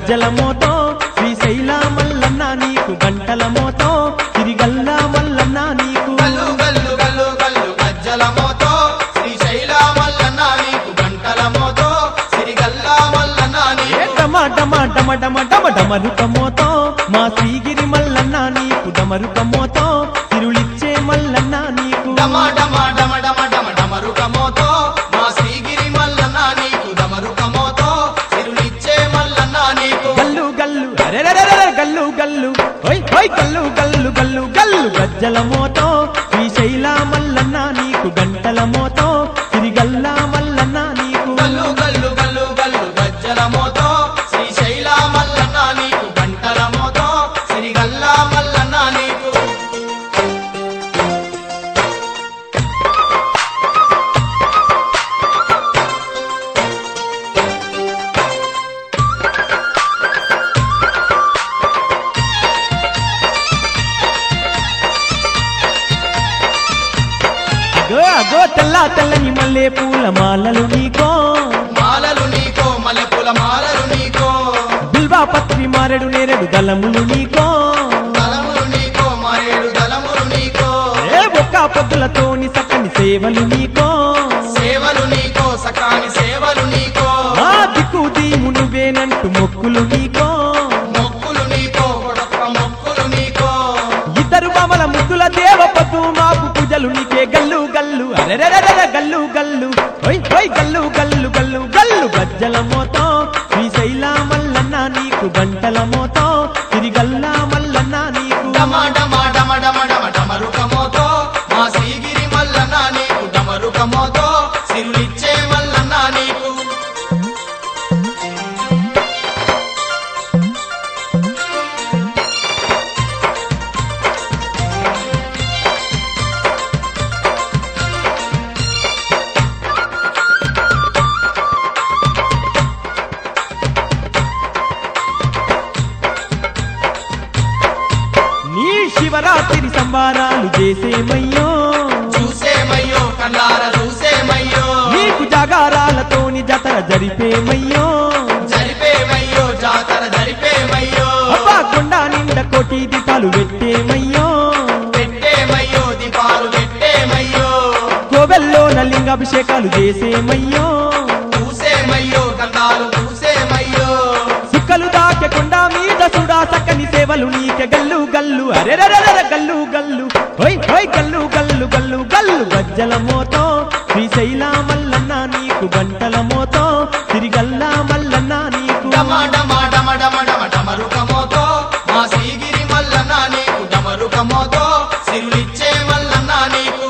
గజ్జల మోతో శ్రీశైల మల్లన్న నీకు గంటల మోతో తిరిగల్ల మల్లన్న నీకు గల్లు గల్లు గల్లు గల్లు గజ్జల మోతో శ్రీశైల మల్లన్న నీకు గంటల మోతో సిరిగల్ల మల్లన్న ఏ నీకు డమ డమ డమ డమ డమ డమరుక మోతో మా శ్రీగిరి మల్లన్న నీకు డమరుక మోతో తిరుളിచ్చే మల్లన్న నీకు డమ డమ డమ డమ డమ డమరుక మోతో మా శ్రీగిరి మల్లన్న నీకు డమరుక మోతో సిరులిచ్చే మల్లన్న నీకు గల్లు గల్లు అరెరెరెరె గల్లు గల్లు ఓయ్ ఓయ్ గల్లు గల్లు గల్లు గల్లు గజ్జల మోతో శ్రీశైల మల్లన్న నీకు గంటల మోతో తిరిగల్ల మల్లన్న నీకు గల్లు గల్లు గల్లు గల్లు గజ్జల మోతో శ్రీశైల మల్లన్న నీకు గంటల మోతో సిరిగల్ల మల్లన్న నీకు అగో అగో తెల్ల తెల్లని మల్లె పూల మాలలు నీకో మాలలు నీకో మల్లెపూల మాలలు నీకో బిల్వా పత్రి మారెడు నేరెడు దళములు నీకో దళములు నీకో మరేడు దళములు నీకో ఏ ఒక్క పొద్దులతోని సక్కని సేవలు నీకో సేవలు నీకో సకాని సేవలు నీకో మా దిక్కు దీము నువ్వేనంటూ మొక్కులు నీకో మొక్కులు నీకో కొడొక్క మొక్కులు నీకో ఇద్దరు మామల ముద్దుల దేవపతు మాకు పూజలు నీకే గల్లు గల్లు అరెరెరెరె గల్లు గల్లు ఓయ్ ఓయ్ గల్లు గల్లు గల్లు గల్లు గజ్జల మోతో శ్రీశైల మల్లన్న నీకు గంటల మోతో తిరిగల్ల మల్లన్న నీకు డమ డమ డమ డమ డమ డమరుక మోతో మా శ్రీగిరి మల్లన్న నీకు డమరుక మోతో సిరులిచ్చే మల్లన్న నీకు నీ శివరాత్రి సంబారాలు చేసేమయ్యో చూసేమయ్యో కన్నార చూసేమయ్యో నీకు జాగారాలతోని జతర జరిపేమయ్యో జరిపేమయ్యో జాతర జరిపేమయ్యో అబ్బా కొండ నిండ కోటి దీపాలు పెట్టేమయ్యో పెట్టేమయ్యో దీపాలు పెట్టేమయ్యో కోవెల్లో నలింగాభిషేకాలు చేసేమయ్యో చూసేమయ్యో గంధాలు చూసేమయ్యో సుక్కలు దాచకుండా మీద సుడా సక్కని సేవలు నీకె గల్లు గల్లు అరెరెరెర గల్లు గల్లు ఓయ్ ఓయ్ గల్లు గల్లు గల్లు గల్లు గజ్జల మోతో శ్రీశైల మల్లన్న నీకు గంటల మోతో తిరిగల్ల మల్లన్న నీకు డమ డమ డమ డమ డమ డమరుక మోతో మా శ్రీగిరి మల్లన్న నీకు డమరుక మోతో సిరులిచ్చే మల్లన్న నీకు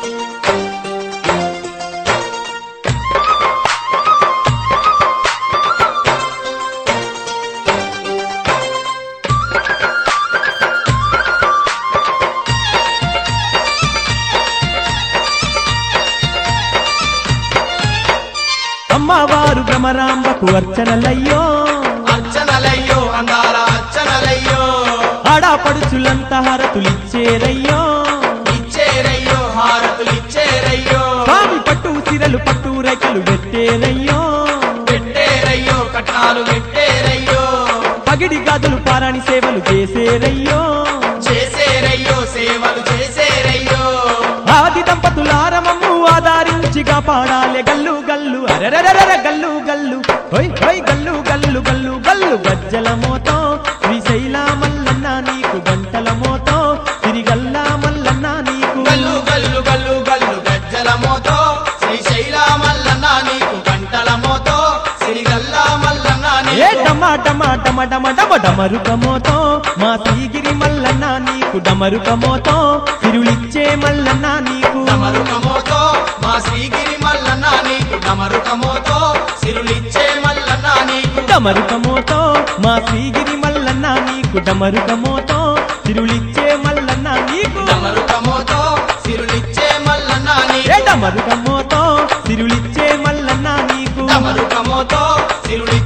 అమ్మవారు భ్రమరాంబకు అర్చనలయ్యో అర్చనలయ్యో అందాల అర్చనలయ్యో ఆడాపడుచులంత హారతులిచ్చేరయ్యో ఇచ్చేరయ్యో హారతులు ఇచ్చేరయ్యో స్వామి పట్టు సిరలు పట్టు రైకలు పెట్టేరయ్యో పెట్టేరయ్యో కట్నాలు పెట్టేరయ్యో పగిడి గాజులు పారాణి సేవలు చేసేరయ్యో చేసేరయ్యో సేవలు చేసేరయ్యో ఆది దంపతులారమమ్ము ఆధారించి కాపాడాలే గల్లు గల్లు అరెరెరెర గల్లు గల్లు హోయ్ హోయ్ గల్లు గల్లు గల్లు గల్లు గజ్జల మోతో శ్రీశైల మల్లన్న నీకు గంటల మోతో తిరిగల్ల మల్లన్న నీకు గల్లు గల్లు గల్లు గల్లు గజ్జల మోతో శ్రీశైల మల్లన్న నీకు గంటల మోతో సిరిగల్ల మల్లన్న ఏ నీకు డమ డమ డమ డమ డమ డమరుక మోతో మా శ్రీగిరి మల్లన్న నీకు డమరుక మోతో తిరులిచ్చే మల్లన్న నీకు డమరుక మోతో మా శ్రీగిరి మల్లన్న నీకు డమరుక మోతో సిరులిచ్చే మల్లన్న నీకు డమరుక మోతో మా శ్రీగిరి మల్లన్న నీకు డమరుక మోతో తిరులిచ్చే మల్లన్న నీకు డమరుక మోతో సిరులిచ్చే మల్లన్న ఏ నీకు డమరుక మోతో తిరులిచ్చే మల్లన్న నీకు డమరుక మోతో సిరులిచ్చే